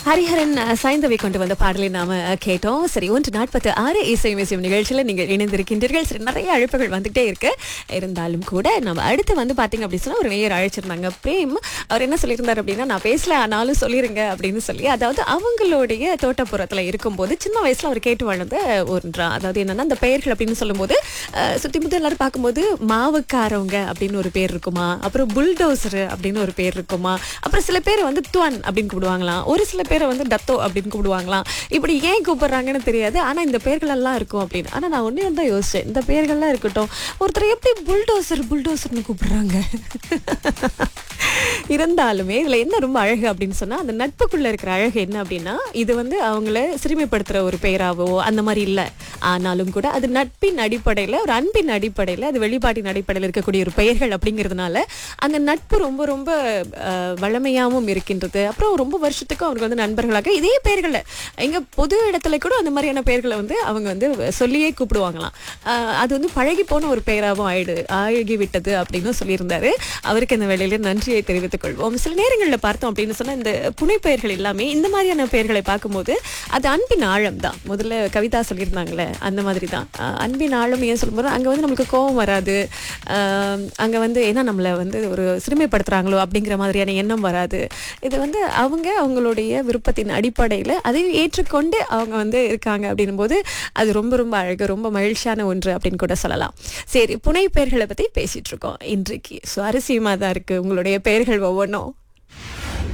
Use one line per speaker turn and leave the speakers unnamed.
ஹரிஹரன் அஹ், சாய்ந்தவை கொண்டு வந்த பாடலை நாம அஹ், கேட்டோம் சரி ஒன்று நாற்பத்து ஆறு இசை மியூசியம் நிகழ்ச்சியில் நீங்கள் இணைந்திருக்கின்றீர்கள் சரி நிறைய அழைப்புகள் வந்துட்டே இருக்கு இருந்தாலும் கூட நம்ம அடுத்து வந்து பாத்தீங்க அப்படின்னு சொன்னா ஒரு நேயர் அழைச்சிருந்தாங்க பிரேம் அவர் என்ன சொல்லியிருந்தார் அப்படின்னா நான் பேசல ஆனாலும் சொல்லிருங்க அப்படின்னு சொல்லி அதாவது அவங்களுடைய தோட்டப்புறத்துல இருக்கும்போது சின்ன வயசுல அவர் கேட்டு வளர்ந்த ஒன்றா அதாவது என்னன்னா அந்த பெயர்கள் அப்படின்னு சொல்லும்போது அஹ், சுத்தி முத்தி எல்லாரும் பார்க்கும்போது மாவுக்காரவங்க அப்படின்னு ஒரு பேர் இருக்குமா அப்புறம் புல்டோசர் அப்படின்னு ஒரு பேர் இருக்குமா அப்புறம் சில பேர் வந்து துவன் அப்படின்னு கூப்பிடுவாங்களாம் ஒரு சில பேரை வந்து டத்தோ அப்படின்னு கூப்பிடுவாங்களாம் இப்படி ஏன் கூப்பிடுறாங்கன்னு தெரியாது ஆனா இந்த பேர்கள் எல்லாம் இருக்கும் அப்படின்னு ஆனா நான் ஒண்ணே தான் யோசிச்சேன் இந்த பேர்கள்லாம் இருக்கட்டும் ஒருத்தர் எப்படி புல்டோசர் புல்டோசர்னு கூப்பிடுறாங்க இருந்தாலுமே இதுல என்ன ரொம்ப அழகு அப்படின்னு சொன்னா அந்த நட்புக்குள்ள இருக்கிற அழகு என்ன அப்படின்னா இது வந்து அவங்கள சிறுமைப்படுத்துற ஒரு பெயராவோ அந்த மாதிரி இல்ல ஆனாலும் கூட அது நட்பின் அடிப்படையில ஒரு அன்பின் அடிப்படையில அது வெளிப்பாட்டின் அடிப்படையில் இருக்கக்கூடிய ஒரு பெயர்கள் அப்படிங்கிறதுனால அந்த நட்பு ரொம்ப ரொம்ப அஹ், வளமையாவும் இருக்கின்றது அப்புறம் ரொம்ப வருஷத்துக்கும் அவங்க வந்து நண்பர்களாக இதே பெயர்களை எங்க பொது இடத்துல கூட அந்த மாதிரியான பெயர்களை வந்து அவங்க வந்து சொல்லியே கூப்பிடுவாங்களாம் அஹ், அது வந்து பழகி போன ஒரு பெயராகவும் ஆயிடு ஆகி விட்டது அப்படின்னு சொல்லியிருந்தாரு அவருக்கு இந்த வேளையில நன்றியை தெரிவித்துக் கொள்வோம் சில நேரங்களில் பார்த்தோம் அப்படின்னு சொன்னா இந்த புனைப்பெயர்கள் எல்லாமே இந்த மாதிரியான பெயர்களை பார்க்கும்போது அது அன்பின் ஆழம் தான் முதல்ல கவிதா சொல்லியிருந்தாங்களே அந்த மாதிரி தான் அஹ், அன்பின் ஆழம் ஏன் சொல்லும்போது அங்க வந்து நம்மளுக்கு கோபம் வராது அஹ், அங்க வந்து ஏன்னா நம்மளை வந்து ஒரு சிறுமைப்படுத்துறாங்களோ அப்படிங்கிற மாதிரியான எண்ணம் வராது இது வந்து அவங்க அவங்களுடைய விருப்பத்தின் அடிப்படையில் அதையும் ஏற்றுக்கொண்டு அவங்க வந்து இருக்காங்க அப்படின்னும் போது அது ரொம்ப ரொம்ப அழகு ரொம்ப மகிழ்ச்சியான ஒன்று அப்படின்னு கூட சொல்லலாம் சரி புனை பெயர்களை பத்தி பேசிட்டு இருக்கோம் இன்றைக்கு சுவாரஸ்யமா தான் இருக்கு உங்களுடைய பெயர்கள் ஒவ்வொன்றும்